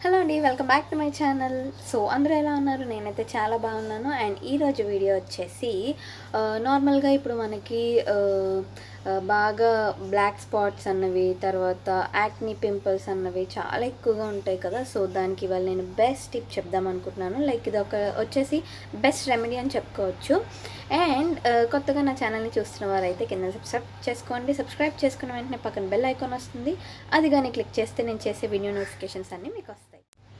hello అండి welcome back to my channel so అందరూ ఎలా ఉన్నారు నేనైతే చాలా బాగున్నాను అండ్ ఈరోజు వీడియో వచ్చేసి ఆ, నార్మల్గా ఇప్పుడు మనకి ఆ, ఆ, బాగా బ్లాక్ స్పాట్స్ అన్నవి తర్వాత యాక్ని పింపుల్స్ అన్నవి చాలా ఎక్కువగా ఉంటాయి కదా సో దానికి ఇవాళ నేను బెస్ట్ టిప్ చెప్దాం అనుకుంటున్నాను లైక్ ఇది ఒక వచ్చేసి బెస్ట్ రెమెడీ అని చెప్పుకోవచ్చు అండ్ కొత్తగా నా ఛానల్ని చూస్తున్న వారైతే కింద సబ్స్క్రైబ్ చేసుకోండి సబ్స్క్రైబ్ చేసుకున్న వెంటనే పక్కన బెల్ ఐకాన్ వస్తుంది అది కానీ క్లిక్ చేస్తే నేను చేసే వీడియో నోటిఫికేషన్స్ అన్నీ మీకు వస్తాయి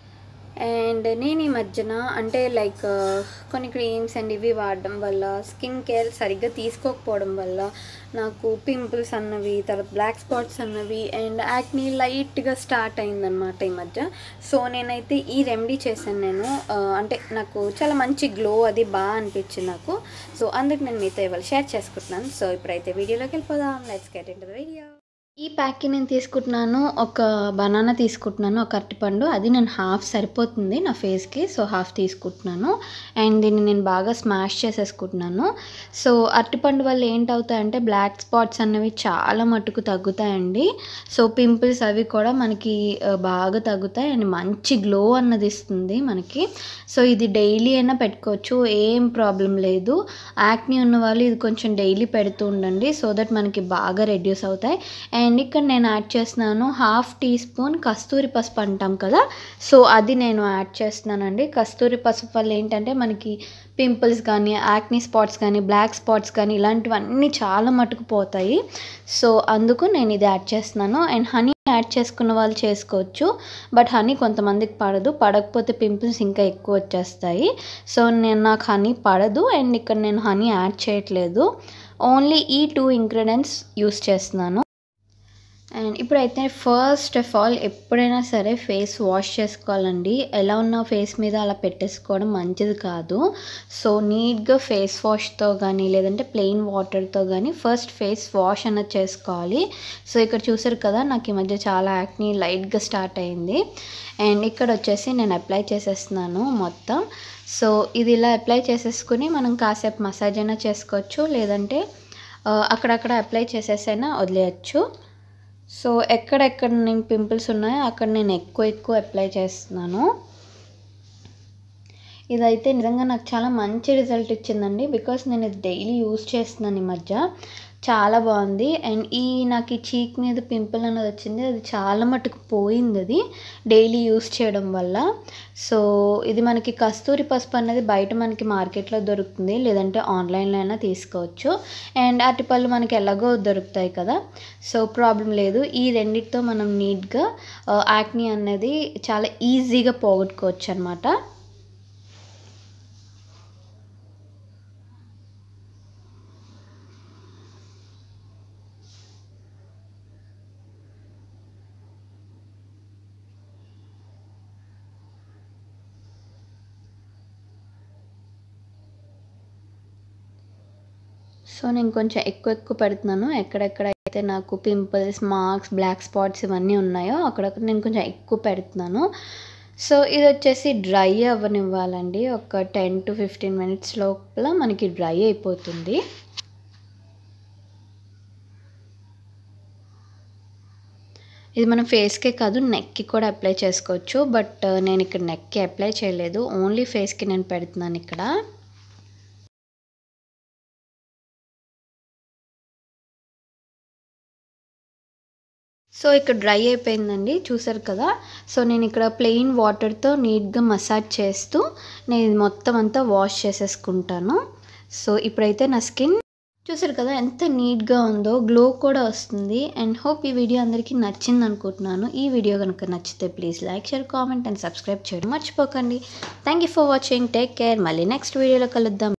అండ్ నేను ఈ మధ్యన అంటే లైక్ కొన్ని క్రీమ్స్ అండ్ ఇవి వాడడం వల్ల స్కిన్ కేర్ సరిగ్గా తీసుకోకపోవడం వల్ల నాకు పింపుల్స్ అన్నవి తర్వాత బ్లాక్ స్పాట్స్ అన్నవి అండ్ యాక్ని లైట్గా స్టార్ట్ అయిందనమాట ఈ మధ్య సో నేనైతే ఈ రెమెడీ చేశాను నేను ఆ, అంటే నాకు చాలా మంచి గ్లో అది బాగా అనిపించింది నాకు సో అందుకు నేను మీతో ఇవాళ షేర్ చేసుకుంటున్నాను సో ఇప్పుడైతే వీడియోలోకి వెళ్ళిపోదాం let's get in the video ఈ ప్యాక్కి నేను తీసుకుంటున్నాను ఒక బనానా తీసుకుంటున్నాను ఒక అరటిపండు అది నేను హాఫ్ సరిపోతుంది నా ఫేస్కి సో హాఫ్ తీసుకుంటున్నాను అండ్ దీన్ని నేను బాగా స్మాష్ చేసేసుకుంటున్నాను సో అరటిపండు వల్ల ఏంటవుతాయంటే బ్లాక్ స్పాట్స్ అనేవి చాలా మటుకు తగ్గుతాయండి సో పింపుల్స్ అవి కూడా మనకి ఆ, బాగా తగ్గుతాయి అండ్ మంచి గ్లో అన్నది ఇస్తుంది మనకి సో ఇది డైలీ అయినా పెట్టుకోవచ్చు ఏం ప్రాబ్లం లేదు యాక్ని ఉన్న వాళ్ళు ఇది కొంచెం డైలీ పెడుతూ ఉండండి సో దట్ మనకి బాగా రెడ్యూస్ అవుతాయి అండ్ ఇక్కడ నేను యాడ్ చేస్తున్నాను హాఫ్ టీ స్పూన్ కస్తూరి పసుపు అంటాం కదా సో అది నేను యాడ్ చేస్తున్నానండి కస్తూరి పసుపు వల్ల ఏంటంటే మనకి పింపుల్స్ కానీ యాక్ని స్పాట్స్ కానీ బ్లాక్ స్పాట్స్ కానీ ఇలాంటివన్నీ చాలా మటుకు పోతాయి సో అందుకు నేను ఇది యాడ్ చేస్తున్నాను అండ్ హనీ యాడ్ చేసుకున్న వాళ్ళు చేసుకోవచ్చు బట్ హనీ కొంతమందికి పడదు పడకపోతే పింపుల్స్ ఇంకా ఎక్కువ వచ్చేస్తాయి సో నేను నాకు హనీ పడదు అండ్ ఇక్కడ నేను హనీ యాడ్ చేయట్లేదు ఓన్లీ ఈ టూ ఇంగ్రీడియంట్స్ యూస్ చేస్తున్నాను అండ్ ఇప్పుడైతే ఫస్ట్ ఆఫ్ ఆల్ ఎప్పుడైనా సరే ఫేస్ వాష్ చేసుకోవాలండి ఎలా ఉన్న ఫేస్ మీద అలా పెట్టేసుకోవడం మంచిది కాదు సో నీట్గా ఫేస్ వాష్తో కానీ లేదంటే ప్లెయిన్ వాటర్తో కానీ ఫస్ట్ ఫేస్ వాష్ అన్నది చేసుకోవాలి సో ఇక్కడ చూసారు కదా నాకు ఈ మధ్య చాలా యాక్ని లైట్గా స్టార్ట్ అయింది అండ్ ఇక్కడ వచ్చేసి నేను అప్లై చేసేస్తున్నాను మొత్తం సో ఇది ఇలా అప్లై చేసేసుకుని మనం కాసేపు మసాజ్ అయినా చేసుకోవచ్చు లేదంటే ఆ, అక్కడక్కడ అప్లై చేసేసైనా వదిలేయచ్చు సో ఎక్కడెక్కడ నేను పింపుల్స్ ఉన్నాయో అక్కడ నేను ఎక్కువ ఎక్కువ అప్లై చేస్తున్నాను ఇదైతే నిజంగా నాకు చాలా మంచి రిజల్ట్ ఇచ్చిందండి బికాస్ నేను ఇది డైలీ యూస్ చేస్తున్నాను ఈ మధ్య చాలా బాగుంది అండ్ ఈ నాకు ఈ చీక్ మీద పింపుల్ అన్నది వచ్చింది అది చాలా మటుకు పోయింది అది డైలీ యూస్ చేయడం వల్ల సో ఇది మనకి కస్తూరి పసుపు అన్నది బయట మనకి మార్కెట్లో దొరుకుతుంది లేదంటే ఆన్లైన్లో అయినా తీసుకోవచ్చు అండ్ అరటిపళ్ళు మనకి ఎలాగో దొరుకుతాయి కదా సో ప్రాబ్లం లేదు ఈ రెండిటితో మనం నీట్గా యాక్ని అనేది చాలా ఈజీగా పోగొట్టుకోవచ్చు అనమాట సో నేను కొంచెం ఎక్కువ ఎక్కువ పెడుతున్నాను ఎక్కడెక్కడ అయితే నాకు పింపుల్స్ మార్క్స్ బ్లాక్ స్పాట్స్ ఇవన్నీ ఉన్నాయో అక్కడక్కడ నేను కొంచెం ఎక్కువ పెడుతున్నాను సో ఇది వచ్చేసి డ్రై అవ్వనివ్వాలండి ఒక టెన్ టు ఫిఫ్టీన్ మినిట్స్ లోపల మనకి డ్రై అయిపోతుంది ఇది మనం ఫేస్కే కాదు నెక్కి కూడా అప్లై చేసుకోవచ్చు బట్ నేను ఇక్కడ నెక్కి అప్లై చేయలేదు ఓన్లీ ఫేస్కి నేను పెడుతున్నాను ఇక్కడ సో ఇక్కడ డ్రై అయిపోయిందండి చూసారు కదా సో నేను ఇక్కడ ప్లెయిన్ వాటర్తో నీట్గా మసాజ్ చేస్తూ నేను ఇది మొత్తం అంతా వాష్ చేసేసుకుంటాను సో ఇప్పుడైతే నా స్కిన్ చూసారు కదా ఎంత నీట్గా ఉందో గ్లో కూడా వస్తుంది అండ్ హోప్ ఈ వీడియో అందరికీ నచ్చింది అనుకుంటున్నాను ఈ వీడియో కనుక నచ్చితే please like share comment and subscribe చేయడం మర్చిపోకండి thank you for watching take care మళ్ళీ నెక్స్ట్ వీడియోలో కలుద్దాం